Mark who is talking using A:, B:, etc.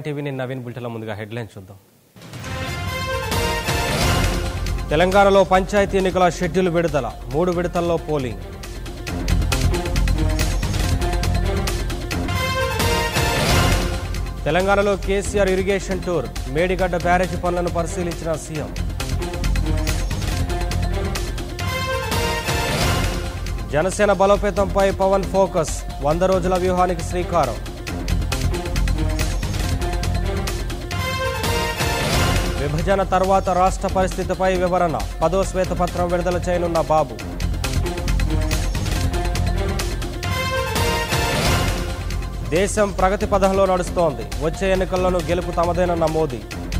A: టీవీని నవీన్ బుల్టెల ముందుగా హెడ్లైన్ చూద్దాం తెలంగాణలో పంచాయతీ ఎన్నికల షెడ్యూల్ విడుదల మూడు విడతల్లో పోలింగ్ తెలంగాణలో KCR irrigation tour Medigadda barrage పనులను పరిశీలించిన సీఎం జనసేన బలోపేతంపై పవన్ ఫోకస్ వంద రోజుల వ్యూహానికి శ్రీకారం విభజన తర్వాత రాష్ట్ర పరిస్థితిపై వివరణ పదో శ్వేతపత్రం విడుదల చేయనున్న బాబు దేశం ప్రగతి పథంలో నడుస్తోంది వచ్చే ఎన్నికల్లోనూ గెలుపు తమదేనన్న మోదీ